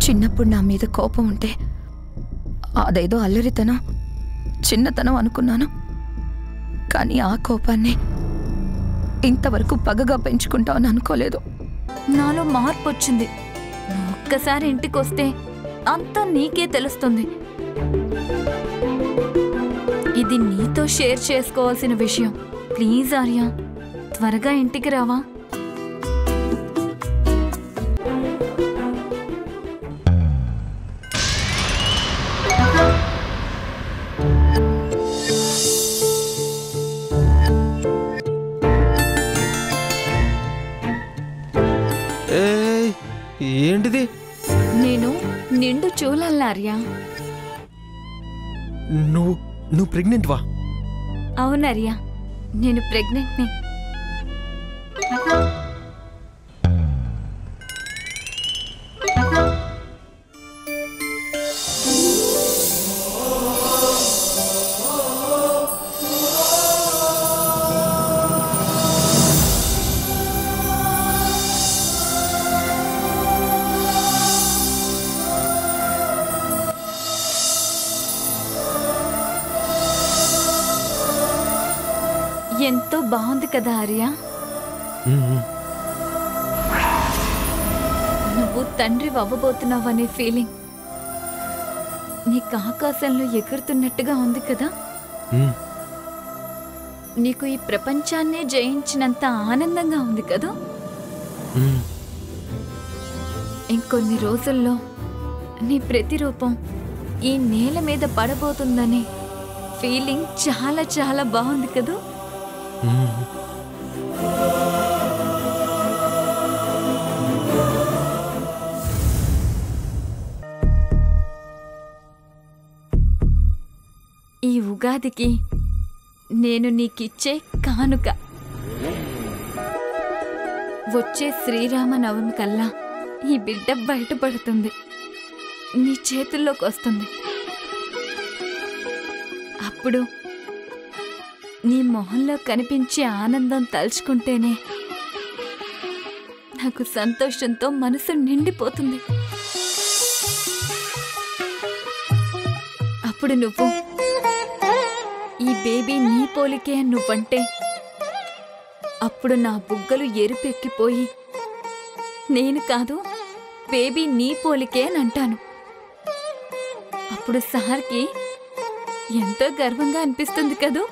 చిన్నప్పుడు నా మీద కోపం ఉంటే అదేదో అల్లరితనం చిన్నతనం అనుకున్నాను కానీ ఆ కోపాన్ని ఇంతవరకు పగగా పెంచుకుంటామని అనుకోలేదు నాలో మార్పు వచ్చింది నువ్వు ఒక్కసారి ఇంటికి వస్తే అంతా నీకే తెలుస్తుంది ఇది నీతో షేర్ చేసుకోవాల్సిన విషయం ప్లీజ్ ఆర్య త్వరగా ఇంటికి రావా ఏయ్ ఏంటిది నేను నిండు చూడాలి ఆర్య నువ్వు నువ్వు ప్రెగ్నెంట్ వా అవును ఆర్య నేను ప్రెగ్నెంట్ని ఎంతో బాగుంది కదా ఆర్య నువ్వు తండ్రి అవ్వబోతున్నావనే ఫీలింగ్ నీకు ఆకాశంలో ఎగురుతున్నట్టుగా ఉంది కదా నీకు ఈ ప్రపంచాన్నే జయించినంత ఆనందంగా ఉంది కదా ఇంకొన్ని రోజుల్లో నీ ప్రతిరూపం ఈ నేల మీద పడబోతుందనే ఫీలింగ్ చాలా చాలా బాగుంది కదా ఈ ఉగాదికి నేను నీకిచ్చే కానుక వచ్చే శ్రీరామనవమి కల్లా ఈ బిడ్డ బయటపడుతుంది నీ చేతుల్లోకి వస్తుంది అప్పుడు నీ మొహంలో కనిపించే ఆనందం తలుచుకుంటేనే నాకు సంతోషంతో మనసు నిండిపోతుంది అప్పుడు నువ్వు ఈ బేబీ నీ పోలికే అని నువ్వంటే అప్పుడు నా బుగ్గలు ఎరుపెక్కిపోయి నేను కాదు బేబీ నీ పోలికే అని అంటాను అప్పుడు సార్కి ఎంతో గర్వంగా అనిపిస్తుంది కదూ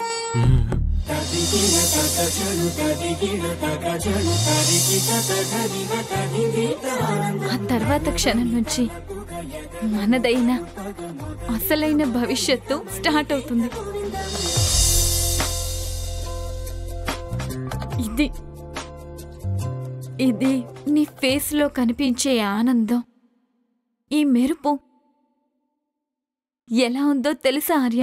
ఆ తర్వాత క్షణం నుంచి మనదైన అసలైన భవిష్యత్తు స్టార్ట్ అవుతుంది ఇది ఇది నీ ఫేస్ లో కనిపించే ఆనందం ఈ మెరుపు ఎలా ఉందో తెలుసా ఆర్య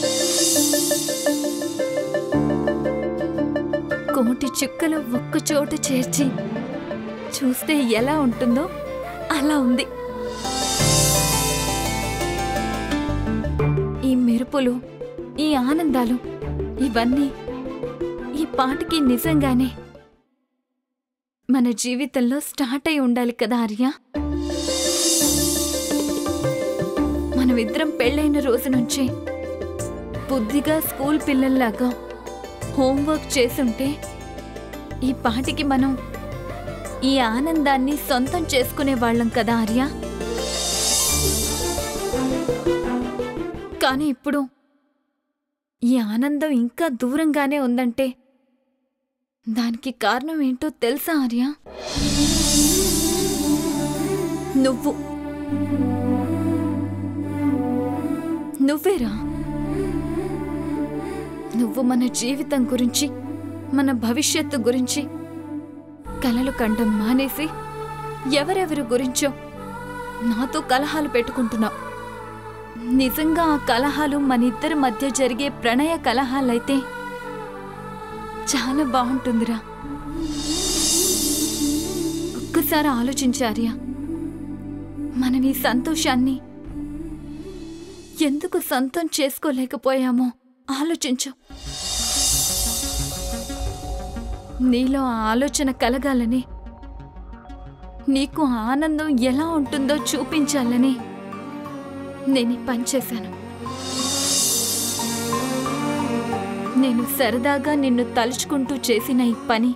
కోటి చుక్కలు ఒక్క చోట చేర్చి చూస్తే ఎలా ఉంటుందో అలా ఉంది ఈ మెరుపులు ఈ ఆనందాలు ఇవన్నీ ఈ పాటకి నిజంగానే మన జీవితంలో స్టార్ట్ అయి ఉండాలి కదా ఆర్య మనమిద్దరం పెళ్ళైన రోజు నుంచి బుద్ధిగా స్కూల్ పిల్లల్లాగా హోంవర్క్ చేసుంటే ఈ పాటికి మనం ఈ ఆనందాన్ని సొంతం చేసుకునే వాళ్ళం కదా ఆర్య కానీ ఇప్పుడు ఈ ఆనందం ఇంకా దూరంగానే ఉందంటే దానికి కారణం ఏంటో తెలుసా ఆర్య నువ్వు నువ్వేరా నువ్వు మన జీవితం గురించి మన భవిష్యత్తు గురించి కలలు కండం మానేసి ఎవరెవరి గురించో నాతో కలహాలు పెట్టుకుంటున్నావు నిజంగా ఆ కలహాలు మన ఇద్దరి మధ్య జరిగే ప్రణయ కలహాలైతే చాలా బాగుంటుందిరా ఒక్కసారి ఆలోచించార్యా మనం ఈ సంతోషాన్ని ఎందుకు సొంతం చేసుకోలేకపోయామో ఆలోచించు నీలో ఆ ఆలోచన కలగాలని నీకు ఆనందం ఎలా ఉంటుందో చూపించాలని నేను ఈ పని చేశాను నేను సరదాగా నిన్ను తలుచుకుంటూ చేసిన ఈ పని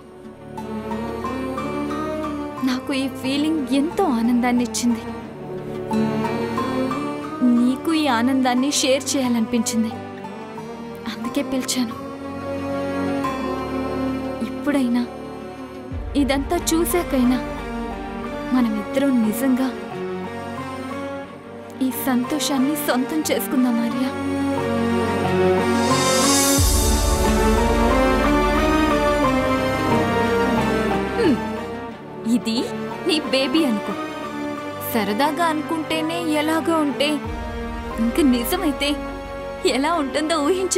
నాకు ఈ ఫీలింగ్ ఎంతో ఆనందాన్ని ఇచ్చింది నీకు ఈ ఆనందాన్ని షేర్ చేయాలనిపించింది అందుకే పిలిచాను ఇప్పుడైనా ఇదంతా చూశాకైనా మనమిద్దరం నిజంగా ఈ సంతోషాన్ని సొంతం చేసుకుందాం ఆర్య హ్మ్. ఇది నీ బేబీ అనుకో సరదాగా అనుకుంటేనే ఎలాగో ఉంటే ఇంక నిజమైతే ఎలా ఉంటుందో ఊహించు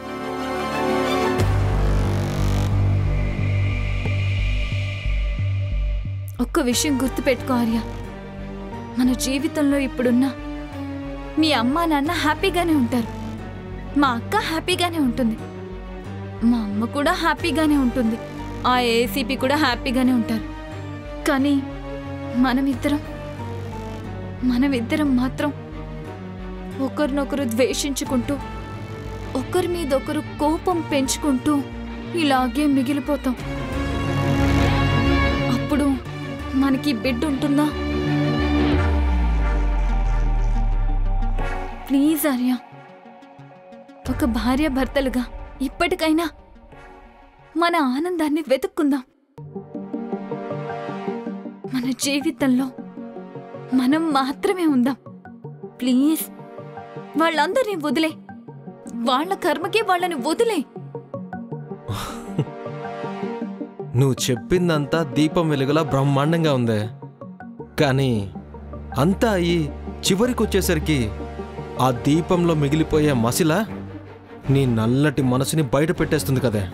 ఒక్క విషయం గుర్తుపెట్టుకో ఆర్య మన జీవితంలో ఇప్పుడున్న మీ అమ్మా నాన్న హ్యాపీగానే ఉంటారు మా అక్క హ్యాపీగానే ఉంటుంది మా అమ్మ కూడా హ్యాపీగానే ఉంటుంది ఆ ఏసీపీ కూడా హ్యాపీగానే ఉంటారు కానీ మనమిద్దరం మనమిద్దరం మాత్రం ఒకరినొకరు ద్వేషించుకుంటూ ఒకరి మీద ఒకరు కోపం పెంచుకుంటూ ఇలాగే మిగిలిపోతాం అప్పుడు మనకి బిడ్డ ఉంటుందా ప్లీజ్ ఆర్య ఒక భార్య భర్తలుగా ఇప్పటికైనా మన ఆనందాన్ని వెతుక్కుందాం మన జీవితంలో మనం మాత్రమే ఉందాం ప్లీజ్ వాళ్ళందరినీ వదిలే వాళ్ళ కర్మకే వాళ్ళని వదిలే నువ్వు చెప్పిందంతా దీపం వెలుగులా బ్రహ్మాండంగా ఉందే కానీ అంతా అయి చివరికి వచ్చేసరికి ఆ దీపంలో మిగిలిపోయే మసిలా నీ నల్లటి మనసుని బయట పెట్టేస్తుంది కదే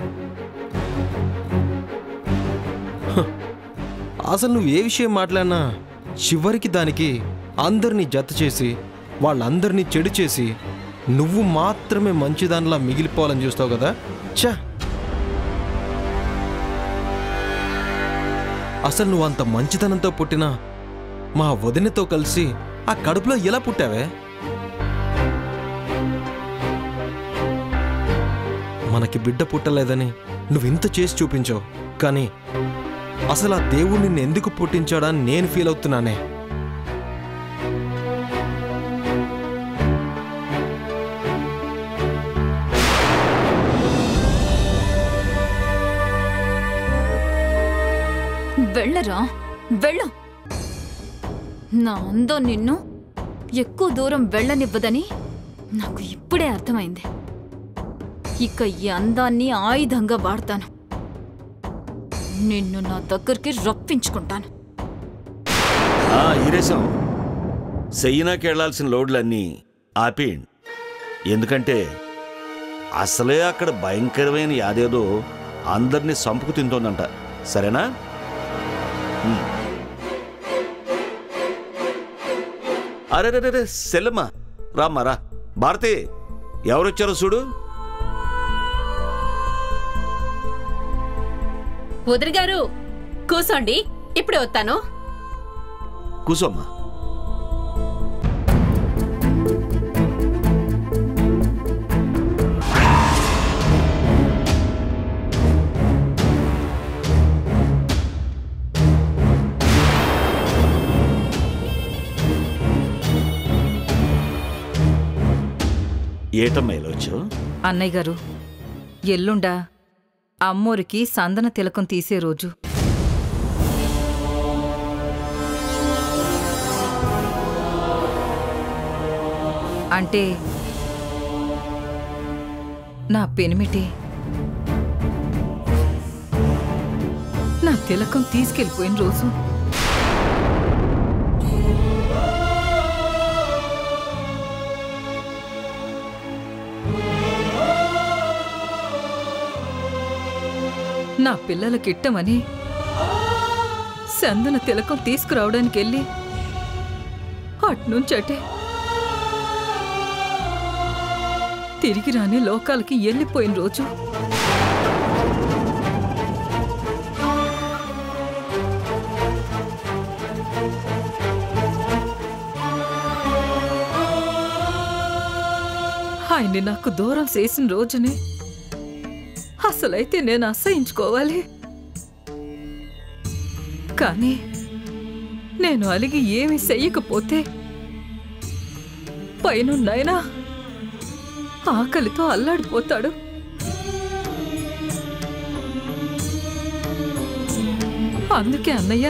హ, అసలు నువ్వు ఏ విషయం మాట్లాడినా చివరికి దానికి అందరినీ జత చేసి వాళ్ళందరినీ చెడు చేసి నువ్వు మాత్రమే మంచిదానిలా మిగిలిపోవాలని చూస్తావు కదా చా అసలు నువ్వు అంత మంచితనంతో పుట్టిన మా వదినతో కలిసి ఆ కడుపులో ఎలా పుట్టావే మనకి బిడ్డ పుట్టలేదని నువ్వు ఇంత చేసి చూపించావు కానీ అసలు ఆ దేవుడు నిన్ను ఎందుకు పుట్టించాడని నేను ఫీల్ అవుతున్నానే వెళ్ళరా వెళ్ళు నా అందం నిన్ను ఎక్కువ దూరం వెళ్ళనివ్వదని నాకు ఇప్పుడే అర్థమైంది ఇక ఈ అందాన్ని ఆయుధంగా వాడతాను నిన్ను నా దగ్గరికి రప్పించుకుంటాను ఆ, ఈరేశం సెయ్యినాకి వెళ్లాల్సిన లోడ్లన్నీ ఆపేయండి ఎందుకంటే అసలే అక్కడ భయంకరమైన యాదేదో అందరినీ సంపుకు తింటోందంట సరేనా ఉమ్. అరే రే రే సెల్లమ్మ రామ్మా రా భారతి ఎవరొచ్చారో చూడు వదిలి గారు కూసోండి ఇప్పుడే వస్తాను కూసోమ్మా ఏటమ్మా ఇలా వచ్చావు అన్నయ్య గారు ఎల్లుండా అమ్మోరికి సందన తిలకం తీసే రోజు అంటే నా పెనిమిటి నా తిలకం తీసుకెళ్ళిపోయిన రోజు నా పిల్లలకిట్టమని సందన తిలకం తీసుకురావడానికి వెళ్ళి అట్నుంచటే తిరిగి రాని లోకాలకి వెళ్ళిపోయిన రోజు ఆయన్ని నాకు దూరం చేసిన రోజునే అసలైతే నేను అసహించుకోవాలి కానీ నేను అలిగి ఏమి చెయ్యకపోతే పైనున్నైనా ఆకలితో అల్లాడిపోతాడు అందుకే అన్నయ్య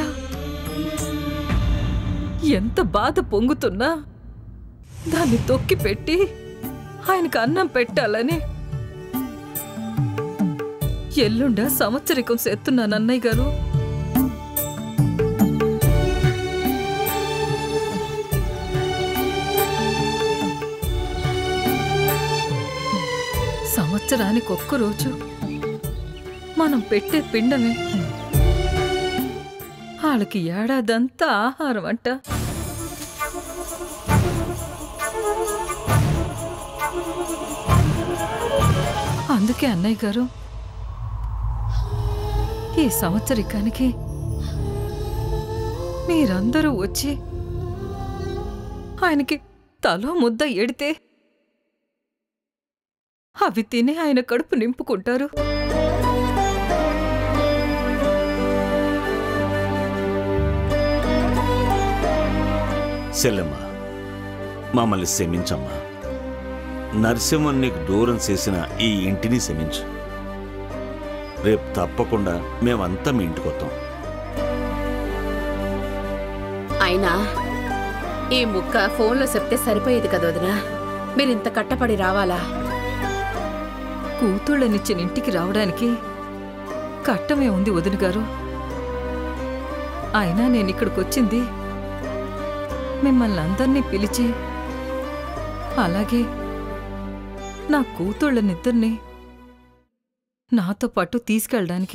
ఎంత బాధ పొంగుతున్నా దాన్ని తొక్కి పెట్టి ఆయనకు అన్నం పెట్టాలని ఎల్లుండ సంవత్సరికం సెత్తున్నాను అన్నయ్య గారు సంవత్సరానికి ఒక్క రోజు మనం పెట్టే పిండమే వాళ్ళకి ఏడాదంతా ఆహారం అంట అందుకే అన్నయ్య గారు ఈ సంవత్సరికానికి మీరందరూ వచ్చి ఆయనకి తలో ముద్ద ఎడితే అవి తిని ఆయన కడుపు నింపుకుంటారు సెల్లమ్మ మమ్మల్ని క్షమించమ్మా నరసింహన్ నీకు దూరం చేసిన ఈ ఇంటిని క్షమించు రేపు తప్పకుండా మేమంతా మీ ఇంటికి వస్తాం అయినా ఈ ముక్క ఫోన్లో చెప్తే సరిపోయేది కదా వదినా మీరింత కట్టపడి రావాలా కూతుళ్ళనిచ్చిన ఇంటికి రావడానికి కట్టమే ఉంది వదిన గారు అయినా నేను ఇక్కడికి వచ్చింది మిమ్మల్ని అందరినీ పిలిచి అలాగే నా కూతుళ్ళనిద్దరినీ నాతో పాటు తీసుకెళ్ళడానికి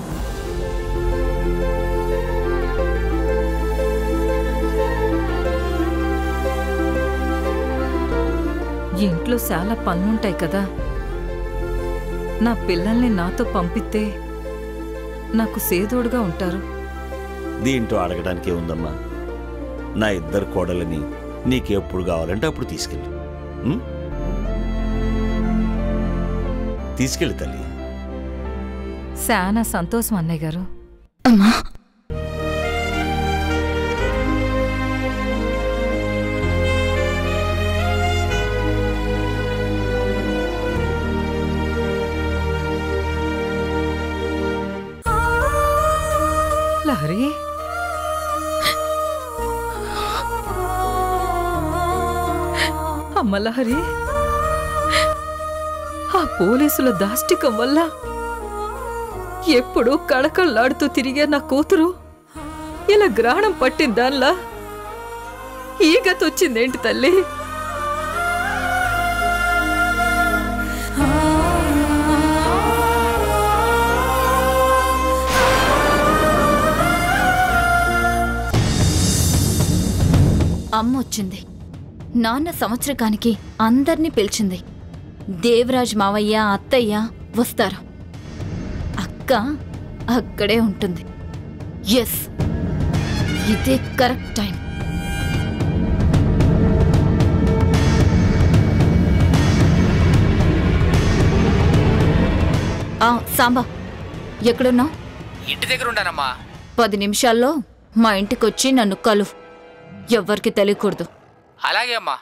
ఇంట్లో చాలా పనులుంటాయి కదా నా పిల్లల్ని నాతో పంపితే నాకు సేదోడుగా ఉంటారు దీంట్లో అడగడానికే ఉందమ్మా నా ఇద్దరు కోడలని నీకెప్పుడు కావాలంటే అప్పుడు తీసుకెళ్ళు ఉం? తీసుకెళ్ళి తల్లి శానా సంతోషం అన్నయ్య గారు అమ్మా లహరి అమ్మ లహరి ఆ పోలీసుల దాష్టికం వల్ల ఎప్పుడూ కళకళ్ళాడుతూ తిరిగే నా కూతురు ఇలా గ్రహణం పట్టిన దానిలా ఈగతొచ్చిందేంటి తల్లి అమ్మ వచ్చింది నాన్న సంవత్సరకానికి అందర్నీ పిలిచింది దేవరాజ్ మావయ్య అత్తయ్య వస్తారు అక్క అక్కడే ఉంటుంది ఎస్ ఇదే కరెక్ట్ టైం ఆ, సాంబా ఎక్కడున్నావు ఇంటి దగ్గర ఉంటానమ్మా పది నిమిషాల్లో మా ఇంటికొచ్చి నన్ను కలువు ఎవ్వరికి తెలియకూడదు అలాగే అమ్మా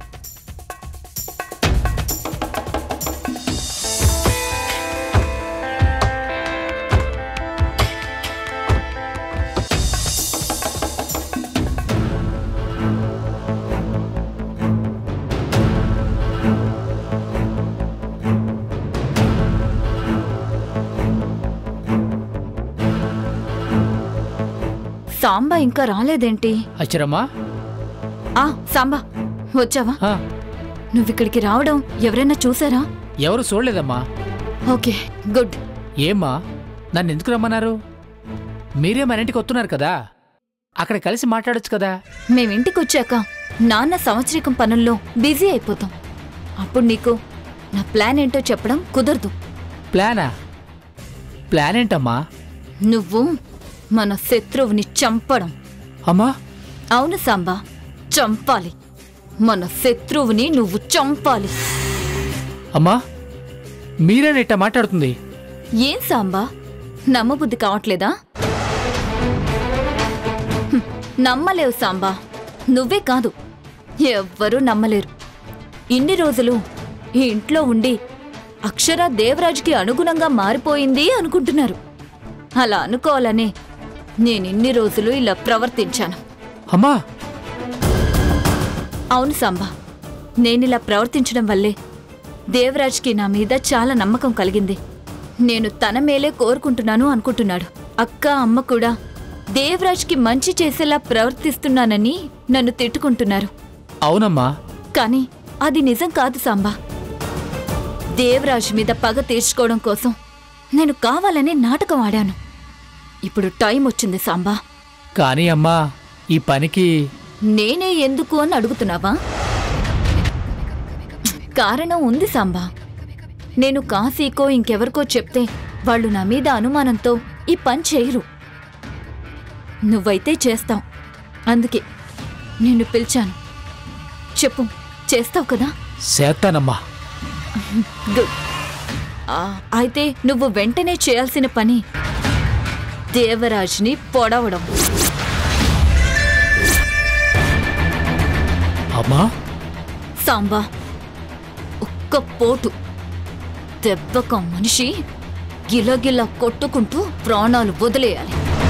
సాంబా ఇంకా రాలేదేంటి అచ్చరమ్మా ఆ సాంబా వచ్చావా ఆ, నువ్విక్కడికి రావడం ఎవరైనా చూసారా ఎవరు చూడలేదమ్మా ఓకే గుడ్ ఏమ్మా నన్ను ఎందుకు రమ్మన్నారు మీరే మన ఇంటికి వస్తున్నారు కదా అక్కడ కలిసి మాట్లాడొచ్చు కదా మేమింటికి వచ్చాక నాన్న సంవత్సరికం పనుల్లో బిజీ అయిపోతాం అప్పుడు నీకు నా ప్లాన్ ఏంటో చెప్పడం కుదరదు ప్లానా ప్లాన్ ఏంటమ్మా నువ్వు మన శత్రువుని చంపడం అమ్మా అవును సాంబా చంపాలి మన శత్రువుని నువ్వు చంపాలి అమ్మా మీరేనిట్ట మాట్లాడుతుంది ఏం సాంబా నమ్మబుద్ధి కావట్లేదా హ్మ్, నమ్మలేవు సాంబా నువ్వే కాదు ఎవ్వరూ నమ్మలేరు ఇన్ని రోజులు ఈ ఇంట్లో ఉండి అక్షర దేవరాజుకి అనుగుణంగా మారిపోయింది అనుకుంటున్నారు అలా అనుకోవాలనే నేనిన్ని రోజులు ఇలా ప్రవర్తించాను అమ్మా అవును సాంబా నేనిలా ప్రవర్తించడం వల్లే దేవరాజ్కి నా మీద చాలా నమ్మకం కలిగింది నేను తన మేలే కోరుకుంటున్నాను అనుకుంటున్నాడు అక్క అమ్మ కూడా దేవరాజ్కి మంచి చేసేలా ప్రవర్తిస్తున్నానని నన్ను తిట్టుకుంటున్నారు అవునమ్మా కానీ అది నిజం కాదు సాంబా దేవరాజ్ మీద పగ తీర్చుకోవడం కోసం నేను కావాలనే నాటకం ఆడాను ఇప్పుడు టైం వచ్చింది సాంబా కానీ అమ్మా ఈ పనికి నేనే ఎందుకు అని అడుగుతున్నావా కారణం ఉంది సాంబా నేను కాశీకో ఇంకెవరికో చెప్తే వాళ్ళు నా మీద అనుమానంతో ఈ పని చేయరు నువ్వైతే చేస్తావు అందుకే నిన్ను పిలిచాను చెప్పు చేస్తావు కదా చేస్తానమ్మా గుడ్ ఆ, అయితే నువ్వు వెంటనే చేయాల్సిన పని దేవరాజ్ని పొడవడం అమ్మా సాంబా ఒక్క పోటు దెబ్బక మనిషి గిలగిల కొట్టుకుంటూ ప్రాణాలు వదిలేయాలి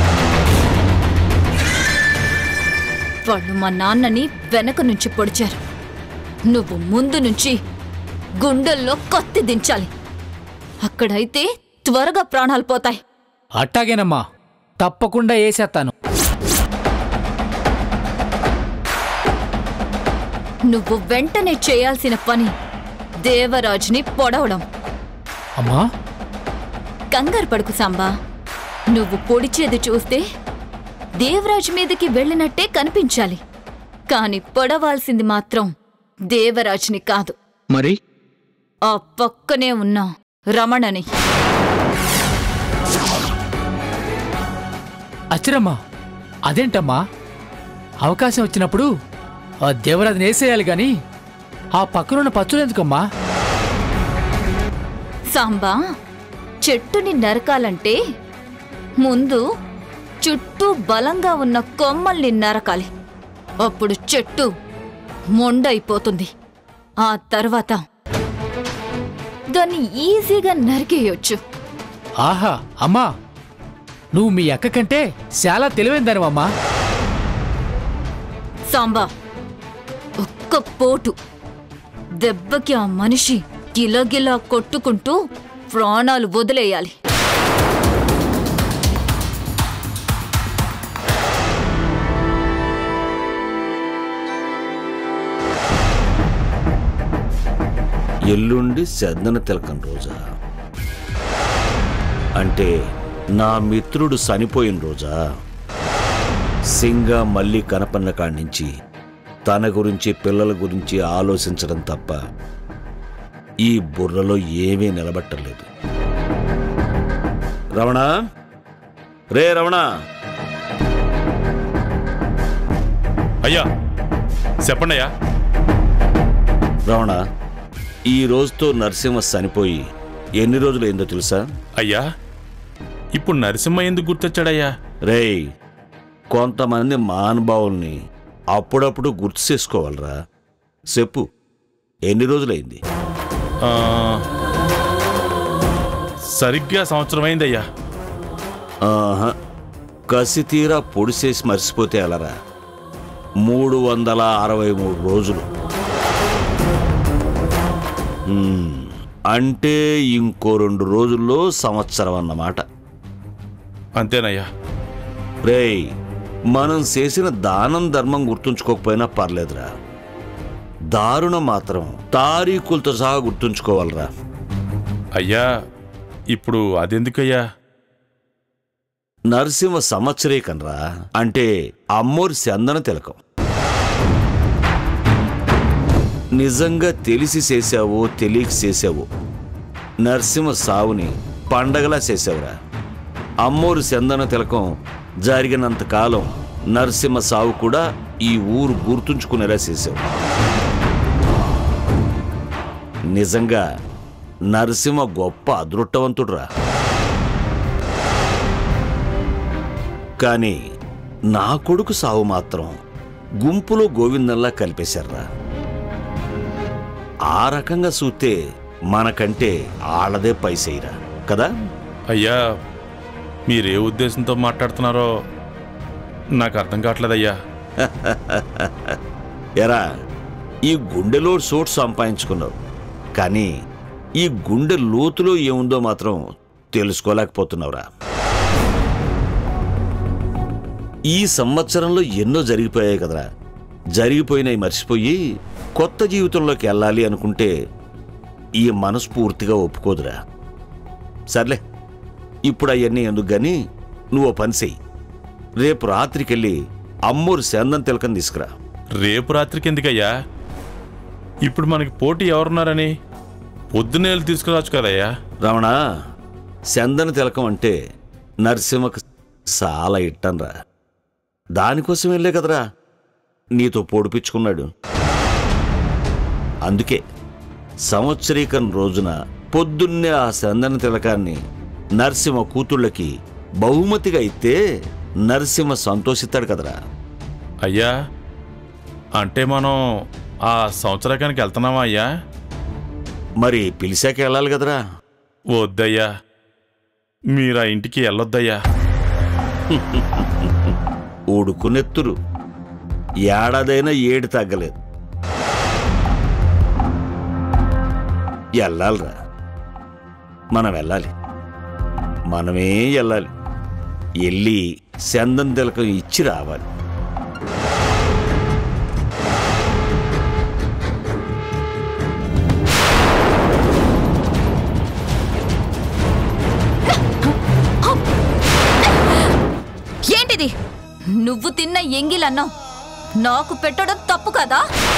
వాళ్ళు మా నాన్నని వెనక నుంచి పొడిచారు నువ్వు ముందు నుంచి గుండెల్లో కత్తి దించాలి అక్కడైతే త్వరగా ప్రాణాలు పోతాయి అట్టాగేనమ్మా తప్పకుండా వేసేస్తాను నువ్వు వెంటనే చేయాల్సిన పని దేవరాజ్ని పొడవడం అమ్మా కంగారు పడుకు సాంబా నువ్వు పొడిచేది చూస్తే దేవరాజ్ మీదకి వెళ్ళినట్టే కనిపించాలి కాని పొడవాల్సింది మాత్రం దేవరాజ్ని కాదు మరి ఆ పక్కనే ఉన్న రమణని అచ్చిరమ్మా అదేంటమ్మా అవకాశం వచ్చినప్పుడు ఆ దేవరాజుని వేసేయాలి గాని ఆ పక్కనున్న పచ్చులు ఎందుకమ్మా సాంబా చెట్టుని నరకాలంటే ముందు చుట్టూ బలంగా ఉన్న కొమ్మల్ని నరకాలి అప్పుడు చెట్టు మొండైపోతుంది ఆ తర్వాత దాన్ని ఈజీగా నరికేయొచ్చు ఆహా అమ్మా నువ్వు మీ అక్క కంటే చాలా తెలివైందనివమ్మా సాంబా ఒక్క పోటు దెబ్బకి ఆ మనిషి గిలగిలా కొట్టుకుంటూ ప్రాణాలు వదిలేయాలి ఎల్లుండి చందన తిలకం రోజా అంటే నా మిత్రుడు చనిపోయిన రోజా సింగ మళ్ళీ కనపన్న కాడి నుంచి తన గురించి పిల్లల గురించి ఆలోచించడం తప్ప ఈ బుర్రలో ఏమీ నిలబట్టలేదు రమణ రే రమణ అయ్యా చెప్పండి అయ్యా రమణ ఈ రోజుతో నరసింహ చనిపోయి ఎన్ని రోజులు అయిందో తెలుసా అయ్యా ఇప్పుడు నరసింహ ఎందుకు గుర్తొచ్చాడయ్యా రేయ్ కొంతమంది మహానుభావుల్ని అప్పుడప్పుడు గుర్తు చేసుకోవాలరా చెప్పు ఎన్ని రోజులైంది ఆ, సరిగ్గా సంవత్సరం అయిందయ్యా ఆహా కసి తీరా పొడిసేసి మర్చిపోతే ఎలరా మూడు వందల అరవై మూడు రోజులు మ్మ్, అంటే ఇంకో రెండు రోజుల్లో సంవత్సరం అన్నమాట అంతేనయ్యా రేయ్ మనం చేసిన దానం ధర్మం గుర్తుంచుకోకపోయినా పర్లేదురా దారుణం మాత్రం తారీఖులతో సహా గుర్తుంచుకోవాలిరా అయ్యా ఇప్పుడు అదెందుకయ్యా నరసింహ సంవత్సరీకంరా అంటే అమ్మోరి చందన తిలకం నిజంగా తెలిసి చేశావో తెలియక చేశావో నరసింహ సావుని పండగలా చేసావురా అమ్మోరు చందన తిలకం జరిగినంత కాలం నరసింహ సావు కూడా ఈ ఊరు గుర్తుంచుకునేలా చేసావు నిజంగా నరసింహ గొప్ప అదృష్టవంతుడురా కానీ నా కొడుకు సావు మాత్రం గుంపులో గోవిందంలా కలిపేశారా ఆ రకంగా చూస్తే మనకంటే ఆళ్ళదే పైసేయరా కదా అయ్యా మీరే ఉద్దేశంతో మాట్లాడుతున్నారో నాకు అర్థం కావట్లేదయ్యా ఎరా ఈ గుండెలో చోటు సంపాదించుకున్నావు కానీ ఈ గుండె లోతులో ఏముందో మాత్రం తెలుసుకోలేకపోతున్నావురా ఈ సంవత్సరంలో ఎన్నో జరిగిపోయాయి కదరా జరిగిపోయినాయి మర్చిపోయి కొత్త జీవితంలోకి వెళ్ళాలి అనుకుంటే ఈ మనస్ఫూర్తిగా ఒప్పుకోదురా సర్లే ఇప్పుడు అవన్నీ ఎందుకు గాని నువ్వు ఓ పని చెయ్యి రేపు రాత్రికెళ్ళి అమ్మూరు సేందం తిలకం తీసుకురా రేపు రాత్రికి ఎందుకయ్యా ఇప్పుడు మనకి పోటీ ఎవరున్నారని పొద్దున్నే వెళ్ళి తీసుకురావచ్చు కదయ్యా రమణ చందన తిలకం అంటే నరసింహకు చాలా ఇట్టంరా దానికోసం వెళ్ళే కదరా నీతో పొడిపించుకున్నాడు అందుకే సంవత్సరీకరణ రోజున పొద్దున్నే ఆ చందన తిలకాన్ని నరసింహ కూతుళ్ళకి బహుమతిగా ఇస్తే నరసింహ సంతోషిస్తాడు కదరా అయ్యా అంటే మనం ఆ సంవత్సరకానికి వెళ్తున్నామా అయ్యా మరి పిలిచాక వెళ్ళాలి కదరా వద్దయ్యా మీరు ఆ ఇంటికి వెళ్ళొద్దయ్యా ఊడుకునెత్తురు ఏడాదైనా ఏడు తగ్గలేదు వెళ్ళాలిరా మనం వెళ్ళాలి మనమే వెళ్ళాలి వెళ్ళి చందం తిలకం ఇచ్చి రావాలి ఏంటిది నువ్వు తిన్న ఎంగిలన్నావు నాకు పెట్టడం తప్పు కదా